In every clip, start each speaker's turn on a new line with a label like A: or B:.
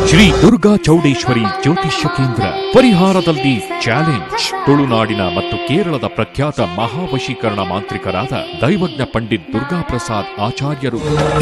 A: ಶ್ರೀ ದುರ್ಗಾ ಚೌಡೇಶ್ವರಿ ಜ್ಯೋತಿಷ್ಯ ಕೇಂದ್ರ ಪರಿಹಾರದಲ್ಲಿ ಚಾಲೆಂಜ್ ತುಳುನಾಡಿನ ಮತ್ತು ಕೇರಳದ ಪ್ರಖ್ಯಾತ ಮಹಾವಶೀಕರಣ ಮಾಂತ್ರಿಕರಾದ ದೈವಜ್ಞ ಪಂಡಿತ್ ದುರ್ಗಾ ಪ್ರಸಾದ್ ಆಚಾರ್ಯರು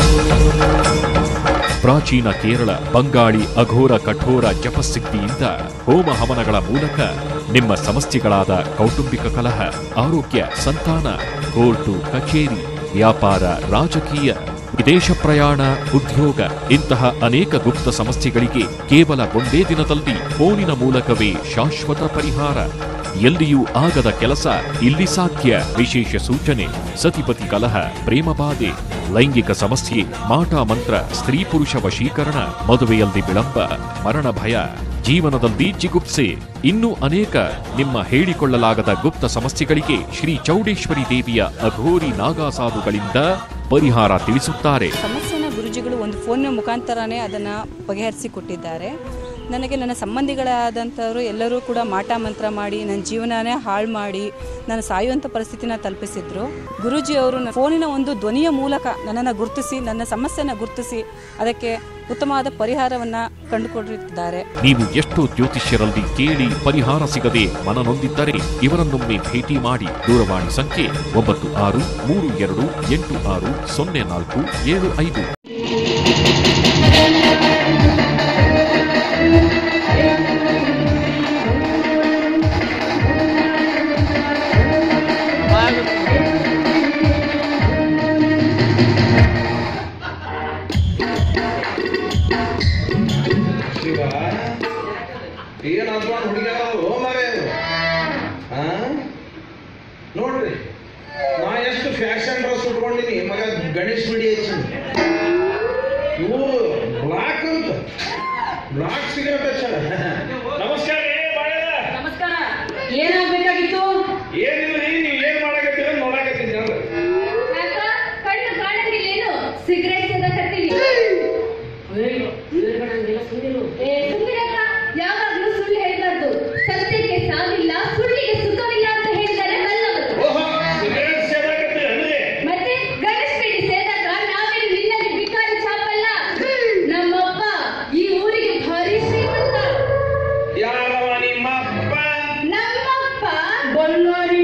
A: ಪ್ರಾಚೀನ ಕೇರಳ ಬಂಗಾಳಿ ಅಘೋರ ಕಠೋರ ಜಪಸಿದ್ಧಿಯಿಂದ ಹೋಮ ಹವನಗಳ ಮೂಲಕ ನಿಮ್ಮ ಸಮಸ್ಯೆಗಳಾದ ಕೌಟುಂಬಿಕ ಕಲಹ ಆರೋಗ್ಯ ಸಂತಾನ ಕೋರ್ಟು ಕಚೇರಿ ವ್ಯಾಪಾರ ರಾಜಕೀಯ ವಿದೇಶ ಪ್ರಯಾಣ ಉದ್ಯೋಗ ಇಂತಹ ಅನೇಕ ಗುಪ್ತ ಸಮಸ್ಯೆಗಳಿಗೆ ಕೇವಲ ಒಂದೇ ದಿನದಲ್ಲಿ ಫೋನಿನ ಮೂಲಕವೇ ಶಾಶ್ವತ ಪರಿಹಾರ ಎಲ್ಲಿಯೂ ಆಗದ ಕೆಲಸ ಇಲ್ಲಿ ಸಾಧ್ಯ ವಿಶೇಷ ಸೂಚನೆ ಸತಿಪತಿ ಕಲಹ ಪ್ರೇಮ ಬಾಧೆ ಲೈಂಗಿಕ ಸಮಸ್ಯೆ ಮಾಟ ಮಂತ್ರ ಸ್ತ್ರೀ ಪುರುಷ ವಶೀಕರಣ ಮದುವೆಯಲ್ಲಿ ವಿಳಂಬ ಮರಣ ಭಯ ಜೀವನದಲ್ಲಿ ಜಿಗುಪ್ಸೆ ಇನ್ನೂ ಅನೇಕ ನಿಮ್ಮ ಹೇಳಿಕೊಳ್ಳಲಾಗದ ಗುಪ್ತ ಸಮಸ್ಯೆಗಳಿಗೆ ಶ್ರೀ ಚೌಡೇಶ್ವರಿ ದೇವಿಯ ಅಘೋರಿ ನಾಗಾಸಾಧುಗಳಿಂದ ಪರಿಹಾರ ತಿಳಿಸುತ್ತಾರೆ
B: ಸಮಸ್ಯೆನ ಗುರುಜಿಗಳು ಒಂದು ಫೋನ್ನ ಮುಖಾಂತರನೇ ಅದನ್ನು ಬಗೆಹರಿಸಿ ಕೊಟ್ಟಿದ್ದಾರೆ ನನಗೆ ನನ್ನ ಸಂಬಂಧಿಗಳಾದಂಥವರು ಎಲ್ಲರೂ ಕೂಡ ಮಾಟ ಮಂತ್ರ ಮಾಡಿ ನನ್ನ ಜೀವನನೇ ಹಾಳು ಮಾಡಿ ನಾನು ಸಾಯುವಂಥ ಪರಿಸ್ಥಿತಿನ ತಲುಪಿಸಿದ್ರು ಗುರೂಜಿ ಅವರು ನನ್ನ ಫೋನಿನ ಒಂದು ಧ್ವನಿಯ ಮೂಲಕ ನನ್ನನ್ನು ಗುರುತಿಸಿ ನನ್ನ ಸಮಸ್ಯೆನ ಗುರುತಿಸಿ ಅದಕ್ಕೆ ಉತ್ತಮವಾದ ಪರಿಹಾರವನ್ನು ಕಂಡುಕೊಂಡಿದ್ದಾರೆ
A: ನೀವು ಎಷ್ಟೋ ಜ್ಯೋತಿಷ್ಯರಲ್ಲಿ ಕೇಳಿ ಪರಿಹಾರ ಸಿಗದೆ ಮನನೊಂದಿದ್ದರೆ ಇವರನ್ನೊಮ್ಮೆ ಭೇಟಿ ಮಾಡಿ ದೂರವಾಣಿ ಸಂಖ್ಯೆ ಒಂಬತ್ತು ಆರು ಮೂರು ಎರಡು ಎಂಟು ಆರು ಸೊನ್ನೆ ನಾಲ್ಕು ಏಳು ಐದು
C: ಶಿವ ಏನಾದ್ರು ಹುಡುಗಿಯರ ಹೋಮರೇ ಅದು ಆ? ನೋಡ್ರಿ ನಾ ಎಷ್ಟು ಫ್ಯಾಷನ್ ಡ್ರೆಸ್ ಉಟ್ಕೊಂಡಿನಿ ಮಗ ಗಣೇಶ್ ಬಿಡಿ ಹಚ್ಚಿ ಇವರು ಬ್ಲಾಕ್ ಅಂತ ಬ್ಲಾಕ್ ಸಿಗರೇಟ್ ಹಚ್ಚಾರ ನಮಸ್ಕಾರ ರೀ ಬಾಯಣ್ಣ.
D: ನಮಸ್ಕಾರ ಏನಾಗ್ಬೇಕಾಗಿತ್ತು
C: ಏನಿಲ್ರಿ ನೀವ್ ಏನ್ ಮಾಡಕತ್ತೀರ ನೋಡಕತ್ತೀನಿ ಅಂದ್ರೆ
D: ಯಾಕ ಕಣ್ಣು ಕಾಣಂಗಿಲ್ಲೇನು ಸಿಗರೇಟ್ ಸೇದಕತ್ತೀವಿ ಏ ಸುಮ್ನಿರಕ್ಕ ಯಾವಾಗ್ಲೂ ಸುಳ್ಳು ಹೇಳ್ಬಾರ್ದು ಸತ್ಯಕ್ಕೆ ಸಾವಿಲ್ಲ ಸುಳ್ಳಿಗೆ ಸುಖವಿಲ್ಲ ಅಂತ ಹೇಳಿದ್ದಾರೆ ಬಲ್ಲವರು
C: ಓಹೋ ಸಿಗರೇಟ್ ಸೇದಾಕತ್ತೀರನ್ರಿ
D: ಮತ್ತೆ ಗಣೇಶ್ ಬೇಡಿ ಸೇದಾಗ ನಾವೇನು ನಿನ್ನಲ್ಲಿ ಬಿಕಾರಿ ಚಾಪಲ್ಲ ನಮ್ಮಪ್ಪ ಈ ಊರಿಗೆ ಭಾರಿ ಶ್ರೀಮಂತ
C: ಯಾರವ ನಿಮ್ಮ ಅಪ್ಪ
D: ನಮ್ಮಪ್ಪ ಬಳ್ಳಾರಿ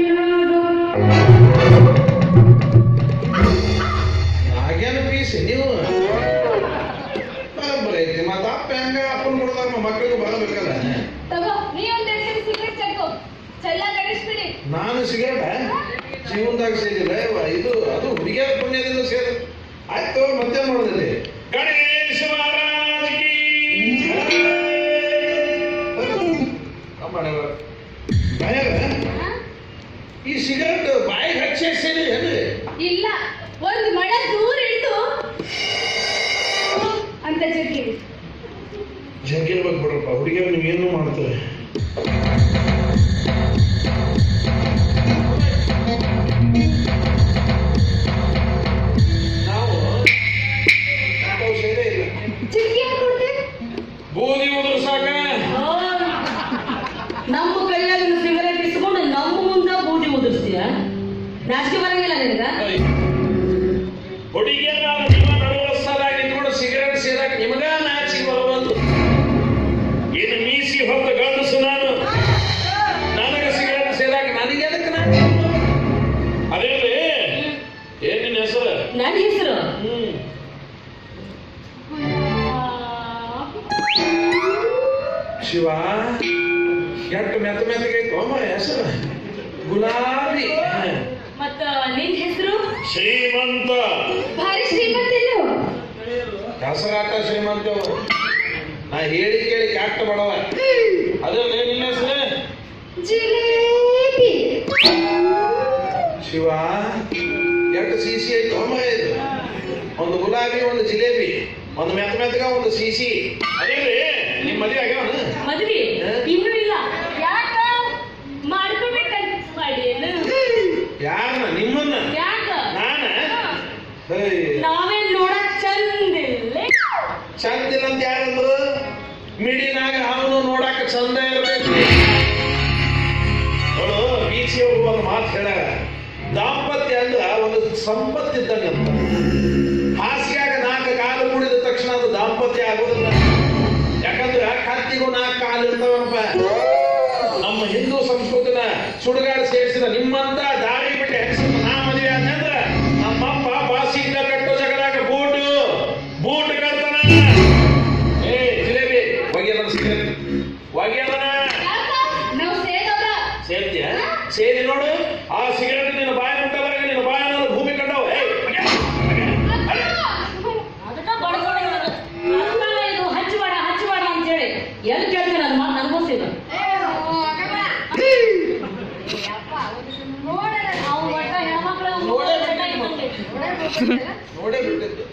C: ಹಾಗೇನು ಪೀಸ್ ನೀವು ಬರಬ್ಬರ ಐತಿ ಮತ್ತ ಅಪ್ಪ ಹೆಂಗ ಅಪ್ಪನ ಕೊಡದಾಗ ಮಕ್ಕಳಿಗೆ ಬರಬೇಕಲ್ಲ
D: ತಗೋ ನೀ ಒಂದ್ ಎರಡು ಸಿಗರೇಟ್ ಚಕ್ಕೋ ಚೆಲ್ಲ ಗಣೇಶ್ ಬಿಡಿ
C: ನಾನು ಸಿಗರೇಟ ಜೀವನದಾಗ ಸೇರಿಲ್ಲ ಇವ ಇದು ಅದು ಹುಡುಗಿಯರ ಪುಣ್ಯದಿಂದ ಸೇರ ಆಯ್ತು ಮತ್ತೆ ಮಾಡೋದಿಲ್ಲ ಗಣೇಶ ಮಹಾರಾಜ್ ಕೀ ಅಮ್ಮನವ. ಬಾಯಾಗ ಈ ಸಿಗರೇಟ್ ಬಾಯಿಗೆ ಹಚ್ಚಿ ಸೇರಿ ಹೇಳಿ
D: ಇಲ್ಲ ಒಂದು ಮಳ ದೂರ ಇಟ್ಟು ಅಂತ ಜಗ್ಗಿ
C: ಜಗ್ಗಿರ್ಬೇಕು ಬಿಡ್ರಪ್ಪ ಹುಡುಗಿಯರು ನೀವು ಏನು ಮಾಡ್ತಾರೆ ನಾವು ನಾವು ಸೇರೇ ಇಲ್ಲ
D: ಜಗ್ಗಿ ಹಾಕೊಡ್ತೆ
C: ಬೂದಿ ಉದುರ್ಸಾಕ
E: ನಮ್ಮ ಕೈಯಾಗ ಸಿಗರೇಟ್ ಇಸ್ಕೊಂಡು ನಮ್ಮ ಮುಂದ ಬೂದಿ ಉದುರ್ಸ್ತೀಯ ನಾಚಿಕೆ ಬರಂಗಿಲ್ಲ ನಿನಗ
C: ಹುಡುಗಿಯರ ನಿಮ್ಮ ನಡುವ ಸ್ಥಳಾಗಿ ನಿಂತ್ಕೊಂಡು ಸಿಗರೇಟ್ ಸೇರಾಕ ನಿಮಗ ನಾಚಿಕೆ ಬರಬಂದು ಇದು ಮೀಸಿ ಹೊತ್ತ ಗಂಡಸು ನಾನು ನನಗೆ ಸಿಗರೇಟ್ ಸೇರಾಕ ನನಗೆ ಅದಕ್ಕೆ ನಾಚಿಕೆ ಅದೇನ್ರಿ ಏನ್ ನಿನ್ನ ಹೆಸರು
E: ನನ್ನ ಹೆಸರು
C: ಹ್ಮ್ ಶಿವ ಎಷ್ಟು ಮೆತ್ತ ಮೆತ್ತಗೈತು ಅಮ್ಮ ಹೆಸರು ಗುಲಾಬಿ
E: ಮತ್ತ ನಿನ್ ಹೆಸರು
C: ಶ್ರೀಮಂತ
D: ಭಾರಿ ಶ್ರೀಮಂತನು
C: ಹೆಸರಾಟ ಶ್ರೀಮಂತ ನಾ ಹೇಳಿ ಕೇಳಿ ಕ್ಯಾಟ್ ಬಡವ ಅದ್ರಲ್ಲಿ ನಿನ್ನ ಹೆಸರು
D: ಜಿಲೇಬಿ
C: ಶಿವ ಎಷ್ಟು ಸಿಸಿ ಐತು ಅಮ್ಮ ಇದು ಒಂದು ಗುಲಾಬಿ ಒಂದು ಜಿಲೇಬಿ ಒಂದು ಮೆತ್ತ ಮೆತ್ತಗ ಒಂದು ಸಿಸಿ ಅದೇನ್ರಿ ನಿಮ್ಮ ಮದುವೆ ಆಗ್ಯಾವನ
E: ಮದ್ವಿ ಇನ್ನೂ ಇಲ್ಲ ಯಾಕ ಮಾಡ್ಕೋಬೇಕಂತ ಮಾಡಿ ಏನು?
C: ಯಾರನ್ನ ನಿಮ್ಮನ್ನ
E: ಯಾಕ
C: ನಾನ ಹೇ,
E: ನಾವೇನ್ ನೋಡಕ್ ಚಂದಿಲ್ಲ
C: ಚಂದ ಇಲ್ಲ ಅಂತ ಯಾರಂದ್ರು ಮಿಡಿನಾಗ ಅವನು ನೋಡಾಕ ಚಂದ ಇರ್ಬೇಕು ಅವಳು ಬೀಚಿ ಒಂದು ಮಾತು ಹೇಳ್ಯಾರ ದಾಂಪತ್ಯ ಅಂದ್ರ ಒಂದು ಸಂಪತ್ತಿದ್ದಂಗೆ ಅಂತ ಹಾಸಿಗೆಯಾಗ ನಾಲ್ಕು ಕಾಲು ಕೂಡಿದ ತಕ್ಷಣ ಅದು ದಾಂಪತ್ಯ ಆಗೋದಿಲ್ಲ ಯಾಕ ನೋಡೇ ಬಿಟ್ಟಿದ್ದು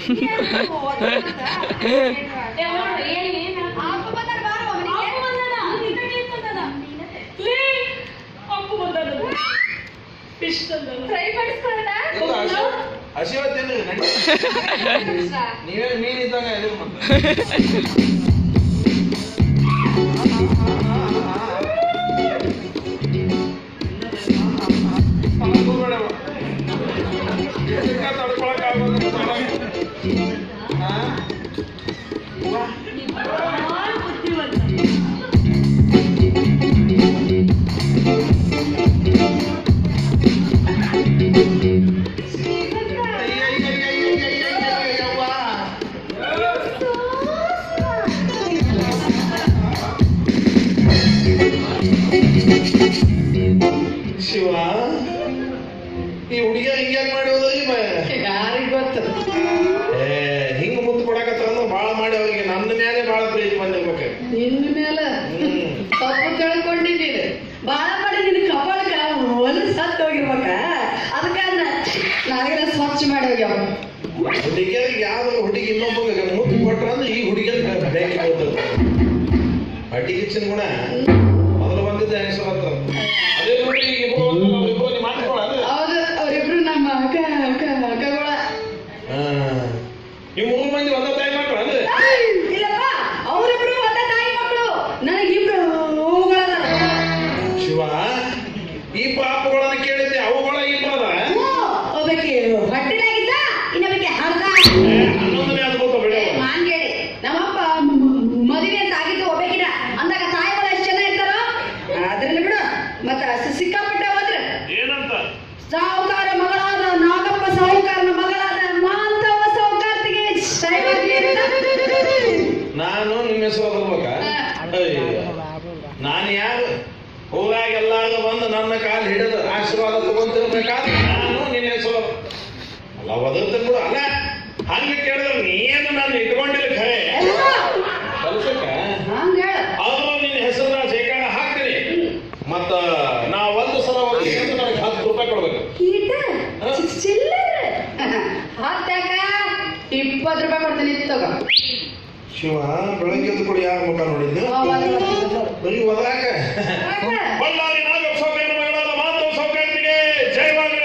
C: ಇಲ್ಲ ಹಸಿ- ಹಸಿವ ತಿನ್ನು ನೀವೇ ಮೀನ್ ಇದ್ದಂಗ ಎದುರು ಮತ್ತೆ ಶಿವ ಈ ಹುಡುಗಿಯ ಹಿಂಗ್ಯಾಕ್ ಮಾಡಿ ಹೋದ್ರಿ
E: ಯಾರಿಗ್ ಗೊತ್ತು
C: ಏ ಹಿಂಗ್ ಮುತ್ತು ಕೊಡಕತ್ತ ಬಾಳ ಮಾಡಿ ಅವ್ರಿಗೆ ನನ್ನ ಮೇಲೆ ಬಾಳ ಪ್ರೀತಿ ಬಂದಿರ್ಬೇಕು
E: ನಿನ್ನ ಮೇಲೆ
C: ಹ್ಮ್
E: ತಪ್ಪು ತಿಳ್ಕೊಂಡಿದ್ದೀನಿ ಬಾಳ ಮಾಡಿ ನಿನ್ನ ಕಪಾಳಕ್ಕ ಒಂದು ಸತ್ತು ಹೋಗಿರ್ಬೇಕ ಅದಕ್ಕ ನಾವೆಲ್ಲ ಸ್ವಚ್ಛ ಮಾಡಿ ಹೋಗ್ಯಾವ
C: ಹುಡುಗಿಯರಿಗೆ ಯಾವ್ದು ಹುಡುಗಿ ಇನ್ನೊಬ್ಬ ಮುತ್ತು ಕೊಟ್ರ ಅಂದ್ರೆ ಈ ಹುಡುಗಿಯ ಬೆಂಕಿ ಬರ್ತದೆ ಅಡ್ಡಿಗೆ ಹೆಚ್ಚಿನ ಗುಣ ಮೊದಲು ಬಂದಿದ್ದ ಹೆಸರು ಹತ್ರ ಅದೇ ನೋಡಿ ಈಗ ಇಬ್ರು ಒಂದು ನಾವು ಇಬ್ರು ನೀವು ಮಾಡ್ಕೊಳ್ಳೋದು
E: ಹೌದು ಅವ್ರಿಬ್ರು ನಮ್ಮ ಅಕ್ಕ ಅಕ್ಕ ಅಕ್ಕಗಳ
C: ನೀವು ಮೂರು ಮಂದಿ ಒಂದ ತಾಯಿ ಮಕ್ಕಳು ಅಂದ್ರೆ
E: ಇಲ್ಲಪ್ಪ ಅವರಿಬ್ರು ಒಂದೇ ತಾಯಿ ಮಕ್ಕಳು ನನಗಿಬ್ರು ಹೂಗಳದ
C: ಶಿವ ಈ ಪಾಪಗಳನ್ನ ಕೇಳಿದ್ದೆ ಅವುಗಳ ಇಬ್ಬರದ
E: ಒಬ್ಬಕ್ಕೆ ಹೊಟ್ಟಿನಾಗಿದ್ದ ಇನ್ನೊಬ್ಬಕ್ಕೆ ಹರ್ದ
C: ಹನ್ನೊಂದನೇ ಅದ್ಭುತ ಬಿಡವ
E: ಮಾನ್ಗೇಳಿ ನಮ್ಮಪ್ಪ ಮ- ಮ- ಮದುವೆ ಅಂತ ಆಗಿದ್ದು ಒಬ್ಬಕಿನ ಅಂದಾಗ ತಾಯಿಗಳು ಎಷ್ಟು ಜನ ಇರ್ತಾರೋ ಅದ್ರಲ್ಲಿ ಬಿಡು ಮತ್ತ ಸಿ- ಸಿಕ್ಕಾಪಟ್ಟೆ ಹೋದ್ರೆ
C: ಏನಂತ
E: ಸಾಹುಕಾರ ಮಗಳಾದ ನಾಗಪ್ಪ ಸಾಹುಕಾರನ ಮಗಳಾದ ಮಾಂತವ ಸಾಹುಕಾರ್ತಿಗೆ ಶೈವಾಗ್ಲಿ ಅಂತ.
C: ನಾನು ನಿಮ್ಮ ಹೆಸರು ಬರ್ಬೇಕಾ ಅಯ್ಯೋ. ನಾನು ಯಾರು ಊರಾಗ ಎಲ್ಲಾರು ಬಂದು ನನ್ನ ಕಾಲು ಹಿಡಿದು ಆಶೀರ್ವಾದ ತಗೊಂತಿರ್ಬೇಕಾದ್ರೆ ನಾನು ನಿನ್ನ ಹೆಸರು ಅಲ್ಲ ಒದರ್ತೀನಿ ಬಿಡು ಅಲ್ಲ ಹಂಗೆ ಕೇಳಿದ್ರೆ ನೀನು ನಾನು ಇಟ್ಕೊಂಡಿಲ್ಲ ಖರೆ ಕಲ್ಸಕ್ಕ
E: ಹಂಗ್ ಹೇಳು.
C: ಆದ್ರೂ ನಿನ್ನ ಹೆಸರನ್ನ ಶೇಖರ ಹಾಕ್ತೀನಿ ಮತ್ತ ನಾ ಒಂದು ಸಲ ಒಂದು ಹೆಸರು ನನಗೆ ಹತ್ತು ರೂಪಾಯಿ ಕೊಡ್ಬೇಕು
E: ಈಟ? ಚಿ- ಚಿಲ್ಲರೆ. ಹತ್ತಾಕ ಇಪ್ಪತ್ತು ರೂಪಾಯಿ ಕೊಡ್ತೀನಿ ಇದ್ ತಗೋ
C: ಶಿವ ಬೆಳಗ್ಗೆ ಎದ್ದು ಕೂಡ ಯಾರ ಮುಖ ನೋಡಿದ್ದು
E: ಆ, ಒಂದು ಒಂದು ಒಂದು.
C: ಬರೀ ಒದರಾಕ ಬಳ್ಳಾರಿ ನಾಗಪ್ಪ ಸೌಕರ್ಯ ಮಗಳಾದ ಮಾಧವ ಸೌಕರ್ಯಕ್ಕೆ ಜಯವಾಗಲಿ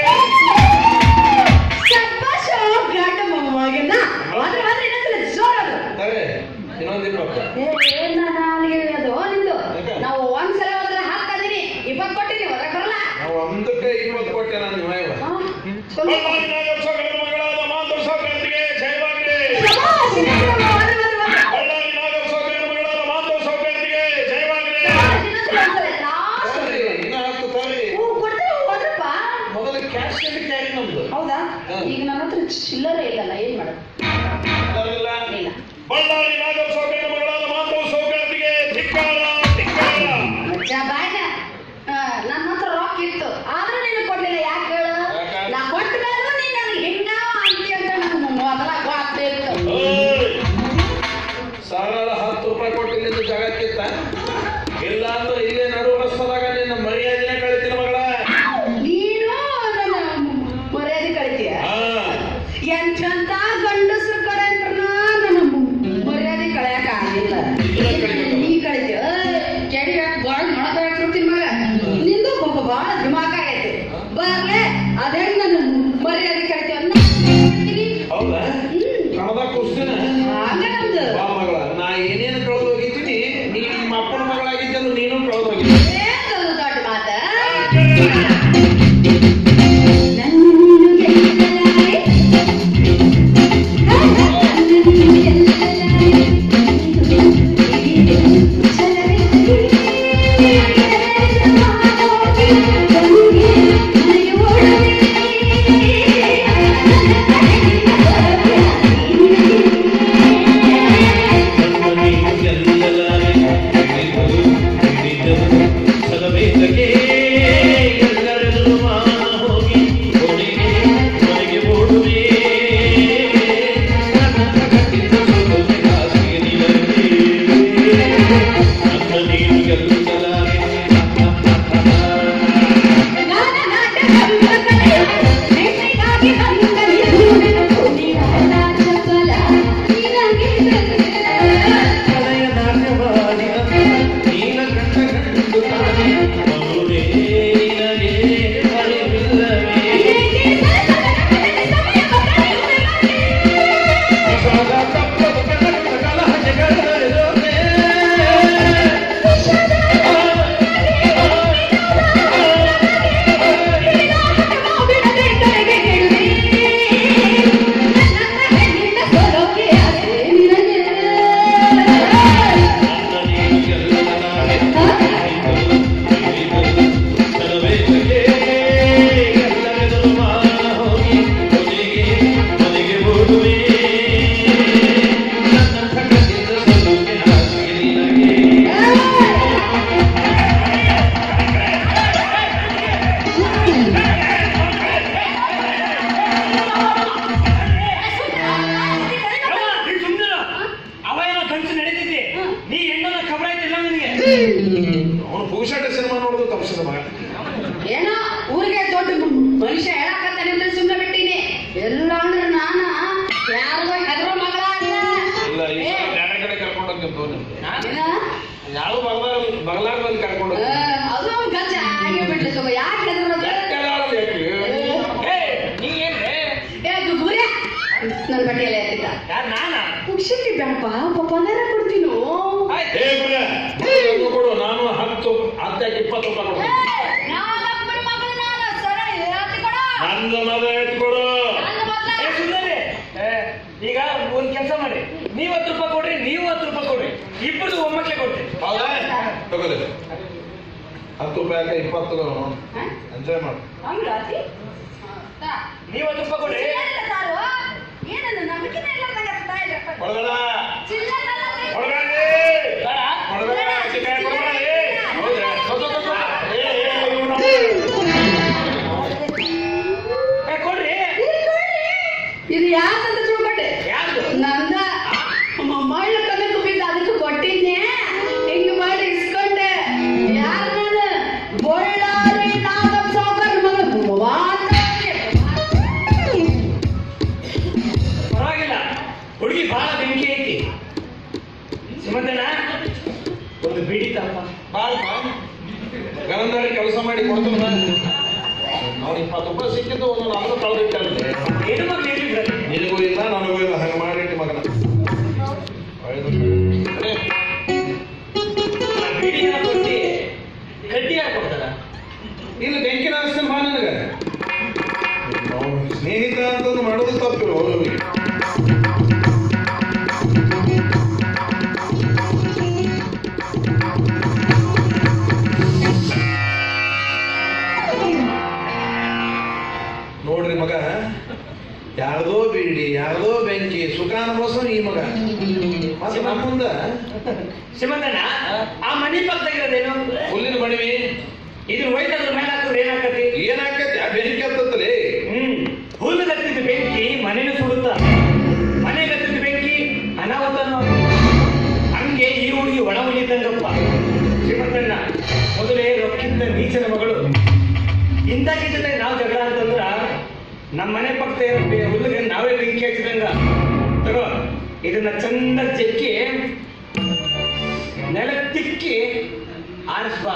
E: ಶಬ್ಬಾಷ್, ಗಂಡ ಮೊಮ್ಮಗನ. ಹೋದ್ರೆ ಹೋದ್ರೆ ಇನ್ನೊಂದ್ಸಲ ಜೋರಾಗಿ.
C: ಸರಿ ಇನ್ನೊಂದು ಇಪ್ಪತ್ತು
E: ಏ, ಏನ್ ನಾನು ಅಲ್ಲಿಗೆ ಹೇಳೋದು ನಿಂದು
C: ಯಾಕೆ?
E: ನಾವು ಒಂದ್ಸಲ ಹೋದ್ರೆ ಹಾಕ್ತಾದೀನಿ ಇಪ್ಪತ್ತು ಕೊಟ್ಟಿನಿ ಹೊರಗೆ ಬರಲ್ಲ
C: ನಾವು ಒಂದಕ್ಕೆ ಇಪ್ಪತ್ತು ಕೊಟ್ಟೆ ನಾನು ನಿಮ್ಮ ಇವ.
E: ಆ, ಸ್ವಲ್ಪ-
C: ಬಳ್ಳಾರಿ ನಾಗಪ್ಪ ಸೌಕರ್ಯ ಮಗಳಾದ ಮಾಧವ ಸೌಕರ್ಯಕ್ಕೆ ಜಯವಾಗಲಿ
E: ಶಬ್ಬಾಷ್, ಇನ್ನೊಂದ್ಸಲ ಹೋದ್ರೆ ಹೋದ್ರೆ ಹೋದ್ರೆ.
C: ಬಳ್ಳಾರಿ ನಾಗಪ್ಪ ಸೌಕರ್ಯ ಮಗಳಾದ ಮಾಧವ ಸೌಕರ್ಯಕ್ಕೆ ಜಯವಾಗಲಿ
E: ಶಬ್ಬಾಷ್, ಇನ್ನೊಂದ್ಸಲ ಒಂದ್ಸಲ last.
C: ಸರಿ, ಇನ್ನ ಹತ್ತು ತಾರಿ
E: ಹ್ಞೂ, ಕೊಡ್ತೀನಿ ಹೋದ್ರಪ್ಪ
C: ಮೊದಲು ಕ್ಯಾಶ್ ಕ್ಯಾರಿ ನಮ್ದು
E: ಹೌದಾ
C: ಹಾ.
E: ಈಗ ನನ್ನ ಹತ್ರ ಚಿಲ್ಲರೆ ಇಲ್ಲಲ್ಲ ಏನ್ ಮಾಡೋದು
C: ಇಲ್ಲ
E: ಇಲ್ಲ
C: ಬಳ್ಳಾರಿ ನಾಗಪ್ಪ ಸೌಕರ್ಯ ಮಗಳಾದ ಮಾಧವ ಸೌಕರ್ಯಕ್ಕೆ ಧಿಕ್ಕಾರ ಧಿಕ್ಕಾರ
E: ಮಚ್ಚ ಬಾಯ್ನ ಆ, ನನ್ನ ಹತ್ರ ರೊಕ್ಕ ಇತ್ತು ಆದ್ರೂ ನಿನಗೆ ಕೊಡ್ಲಿಲ್ಲ ಯಾಕೆ ಹೇಳು
C: ಯಾಕ?
E: ನಾ ಕೊಟ್ಟ ಮೇಲೂ ನೀನ್ ನನಗೆ ಹಿಂಗ ಅಂತಿ ಅಂತ ನಂಗೆ ಮೊದಲ ಗೊತ್ತಿತ್ತು
C: ಓಯ್! ಸರಳ ಹತ್ತು ರೂಪಾಯಿ ಕೊಟ್ಟು ಇಲ್ಲಿಂದ ಜಗಕ್ಕಿತ್ತ ಇಲ್ಲ ಅಂದ್ರೆ ಇಲ್ಲೇ ನಡು ರಸ್ತದಾಗ ನಿನ್ನ ಮರ್ಯಾದೆನೆ ಕಳಿತೀನಿ ಮಗಳ
E: ನೀನು ನನ್ನ ಮರ್ಯಾದೆ ಕಳಿತೀಯ
C: ಹಾ
E: ಎಂತೆಂತ ಗಂಡಸ್ರು ಕಡೆ ಅಂದ್ರೂ ನನ್ನ ಮರ್ಯಾದೆ ಕಳೆಯಕ ಆಗಿಲ್ಲ
C: ಇಲ್ಲ ಕಳಿಬೇಕು.
E: ನೀ ಕಳಿತೀಯ ಕೆಡಿ ಬಾಳ್ ಮಾಡ್ತಾಡ್ತಿರ್ತೀನಿ ಮಗ ನಿಂದು ಪಾಪ ಬಾಳ ದಿಮಾಕ ಆಗೈತಿ ಬರ್ಲೆ ಅದೇ ನನ್ನ ಮರ್ಯಾದೆ ಕಳಿತೀಯ ಅಂತ ಹೇಳ್ತೀನಿ.
C: ಹೌದಾ ಕಣದ ಕುಸ್ತಿನ
E: ಹಂಗ ನಮ್ದು
C: ಬಾ ಮಗಳ ನಾ ಏನೇನು ಕಳೆದು ಹೋಗಿದ್ದೀನಿ ನೀ ನಿಮ್ಮ ಅಪ್ಪನ ಮಗಳಾಗಿದ್ದೆ ಅಂದ್ರೆ ನೀನು ಕಳೆದು ಹೋಗಿದ್ದೆ
E: ಏನ್ ದೊಡ್ಡ ಮಾತ
C: ನನ್ನ ನೀನು ಗೆಲ್ಲಲಾರೆ, ಹಿಡಿದರು, ಹಿಡಿದರು,
F: ನೀ ಸುಮ್ನಿರು. ಅವ ಏನೋ ಕಂಚು ನಡೀತಿದ್ದಿ ನೀ ಹೆಣ್ಣನ್ನ ಖಬರ ಆಯ್ತಿಲ್ಲ ನಿನಗೆ
C: ಅವನು ಪುರುಷಾಟ ಸಿನಿಮಾ ನೋಡೋದು ತಪ್ಪಿಸಿದ ಮಗ
E: ಏನೋ ಊರಿಗೆ ದೊಡ್ಡ ಮನುಷ್ಯ ಹೇಳಕತ್ತಾನೆ ಅಂತ ಸುಮ್ಮನೆ ಬಿಟ್ಟಿನಿ ಎಲ್ಲ ಅಂದ್ರೆ ನಾನ ಯಾರಿಗೋ ಹೆದರೋ ಮಗಳ ಅಲ್ಲ
C: ಇಲ್ಲ ಈ
E: ಏ,
C: ಬೇರೆ ಕಡೆ ಕರ್ಕೊಂಡು ಹೋಗ್ತಿತ್ತು
E: ಏನ?
C: ಯಾವ ಬಗಲಾಗ ಬಗಲಾಗ ಬಂದು ಕರ್ಕೊಂಡು
E: ಆ, ಅದು ಅವ್ನ್ ಗಚ್ಚ ಹಾಗೆ ಬಿಡ್ಲಿ ತಗೋ ಯಾಕೆ ಹೆದರೋದು
F: ಏ ನೀ ಏನ್ರೆ
E: ಏ ಗುಗುರೆ ನನ್ನ ಬಟ್ಟೆಯಲ್ಲ ಎತ್ತಿದ್ದ
F: ಯಾರು ನಾನಾ
E: ಪುಕ್ಷಿಟಿ ಬೇಡಪ್ಪ ಪಪ್ಪಂದಾರ ಕೊಡ್ತೀನೋ
F: ಆಯ್ತು
C: ಏ ಗುರು, ಅದು ಕೊಡು ನಾನು ಹತ್ತು ಹತ್ತಾಗಿ ಇಪ್ಪತ್ತು ರೂಪಾಯಿ ಕೊಡು ನನ್ನ ಮಗ ಎತ್ಕೊಡು
F: ಏ ಸುಂದರಿ ಏ, ಈಗ ಒಂದ್ ಕೆಲಸ ಮಾಡಿ ನೀವ್ ಹತ್ತು ರೂಪಾಯಿ ಕೊಡ್ರಿ ನೀವು ಹತ್ತು ರೂಪಾಯಿ ಕೊಡ್ರಿ ಇಬ್ಬರು ಒಮ್ಮಕ್ಲೆ ಕೊಡ್ರಿ
C: ಹೌದಾ ತಗೋಲಿ ಹತ್ತು ರೂಪಾಯಿ ಇಪ್ಪತ್ತು ಎಂಜಾಯ್ ಮಾಡು
F: ನೀವ್ ಹತ್ತು ರೂಪಾಯಿ ಕೊಡ್ರಿ
C: ಕೊಡಬೇಡ ಕೊಡಬೇಡ
F: ಬೇಡ?
C: ಕೊಡಬೇಡ ಸಿಕ್ಕಾಯ ಕೊಡಬೇಡ ಹೌದಾ ಸ್ವಲ್ಪ ಸ್ವಲ್ಪ ಏ ಏ ಇವ್ನು
F: ಏ, ಕೊಡ್ರಿ
E: ಇದು ಯಾಕಂತ ತಿಳ್ಕೊಂಡೆ
F: ಯಾರ್ದು
E: ನಂದ ಮಳ್ಳ ಕನಕು ಬಿದ್ದು ಅದಕ್ಕೆ ಕೊಟ್ಟಿದ್ನೆ ಹಿಂಗ್ ಮಾಡಿ ಇಸ್ಕೊಂಡೆ ಯಾರ ನಾನು ಬಳ್ಳಾರಿ ನಾಗಪ್ಪ ಸಾವುಕಾರ ಮಗ ಮಾತಾಡಿ.
F: ಪರವಾಗಿಲ್ಲ ಹುಡುಗಿ ಬಹಳ ಬೆಂಕಿ ಐತಿ ಸುಮಂತಣ್ಣ ಒಂದು ಬಿಡಿ ತಪ್ಪ
C: ಬಾರಪ್ಪ ಗರಂದಾರಿ ಕೆಲಸ ಮಾಡಿ ಕೊಡ್ತೀನಿ ನಾನು ಅವ್ನು ಇಪ್ಪತ್ತು ರೂಪಾಯಿ ಸಿಕ್ಕಿದ್ದು ಒಂದು ನಾಲ್ಕು ಕಳೆದಿಟ್ಟಂತೆ
F: ಏನು ಮಗ್ಳು ಹೇಳಿದ್ರು
C: ನಿನಗೂ ಇಲ್ಲ ನನಗೂ ಇಲ್ಲ ಹಂಗೆ ಮಾಡಿಟ್ಟು ಮಗನ ಅದೇ,
F: ಬಿಡಿನ ಕೊಟ್ಟಿ ಕಡ್ಡಿ ಯಾರು ಕೊಡ್ತಾರ
C: ಇಲ್ಲಿ ಬೆಂಕಿನ ಹಚ್ತಾನೆ ಬಾ ನನಗೆ ಅವ್ನು ಸ್ನೇಹಿತ ಅಂತಂದು ಮಾಡೋದು ತಪ್ಪಿರು ಅವರಿಗೆ ನೋಡ್ರಿ ಮಗ ಯಾರ್ದೋ ಬೀಡಿ ಯಾರ್ದೋ ಬೆಂಕಿ ಸುಖ ಅನುಭವಿಸೋ ಈ ಮಗ ಮತ್ತೆ ನಮ್ಮ ಮುಂದ
F: ಸುಮಂತಣ್ಣ ಆ ಮನಿ ಪಕ್ಕದಾಗಿರೋದೇನು
C: ಹುಲ್ಲಿನ ಬಣಿವಿ
F: ಇದನ್ನ ಒಯ್ದಾದ್ರ ಮೇಲೆ ಹಾಕಿದ್ರೆ ಏನಾಗತ್ತೆ
C: ಏನಾಕತಿ ಆ ಬೆಂಕಿ ಹತ್ತತ್ತಲೇ
F: ಹ್ಮ್ ಹುಲ್ಲು ಗತ್ತಿದ ಬೆಂಕಿ ಮನೆನೂ ಸುಡುತ್ತ ಮನೆ ಗತ್ತಿದ ಬೆಂಕಿ ಅನಾಹುತನು ಹಂಗೆ ಈ ಹುಡುಗಿ ಒಣ ಉಳಿದಂಗಪ್ಪ ಶ್ರೀಮಂತಣ್ಣ ಮೊದಲೇ ರೊಕ್ಕಿಂದ ನೀಚನ ಮಗಳು ಇಂಥಕ್ಕೆ ಜೊತೆ ನಾವು ಜಗಳ ಅಂತಂದ್ರ ನಮ್ಮ ಮನೆ ಪಕ್ಕ ಹುಲ್ಲಿಗೆ ನಾವೇ ಬೆಂಕಿ ಹಚ್ಚಿದಂಗ ತಗೋ ಇದನ್ನ ಚಂದ ಜಕ್ಕಿ ನೆಲ ತಿಕ್ಕಿ ಆರಿಸ್ಬಾ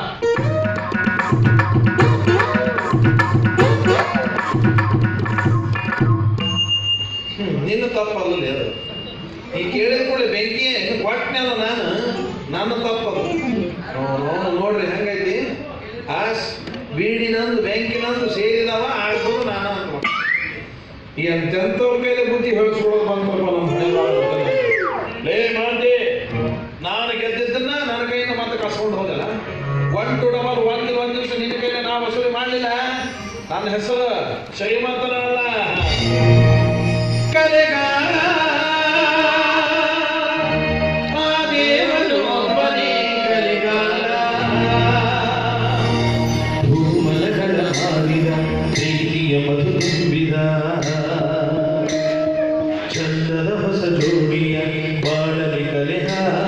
C: ಹ್ಮ್, ನಿನ್ನ ತಪ್ಪಲ್ಲ ಅದು ಈ ಕೇಳಿದ ಕೂಡ ಬೆಂಕಿ ಹೆಂಗ್ ಕೊಟ್ಟನಲ್ಲ ನಾನು ನನ್ನ ತಪ್ಪದು ಅವ್ನು ನೋಡ್ರಿ ಹೆಂಗೈತಿ ಆ ಸ್- ಬೀಡಿನಂದು ಬೆಂಕಿನಂದು ಸೇರಿದವ ಆಡ್ಸೋದು ನಾನು ಅಂತ ಎಂತೆಂಥವ್ರ ಮೇಲೆ ಬುದ್ಧಿ ಹೇಳಿಸ್ಕೊಳ್ಳೋದು ಬಂತಪ್ಪ ನಮ್ಮ ಹಣೆ ಬಾಳ ಲೇ ಮಾಂತಿ ನಾನು ಗೆದ್ದಿದ್ದನ್ನ ನನ್ನ ಕೈಯಿಂದ ಮತ್ತೆ ಕಸ್ಕೊಂಡು ಹೋದಲ್ಲ ಒನ್ ಟು ಡಬಲ್ ಒಂದು ಒಂದು ದಿವಸ ನಿನ್ನ ಕೈಯಿಂದ ನಾ ವಸೂಲಿ ಮಾಡಲಿಲ್ಲ ನನ್ನ ಹೆಸರು ಶ್ರೀಮಂತನಲ್ಲ ಕಲೆಗಾರ ಆ ದೇವನು ಒಬ್ಬನೇ ಕಲೆಗಾರ ಭೂಮನಗಳ ಹಾರಿದ ಪ್ರೀತಿಯ ಮಧು ತುಂಬಿದ ಚಂದದ ಹೊಸ ಜೋಡಿಯ ಬಾಳಲಿ ಕಲೆ ಹಾರಿದ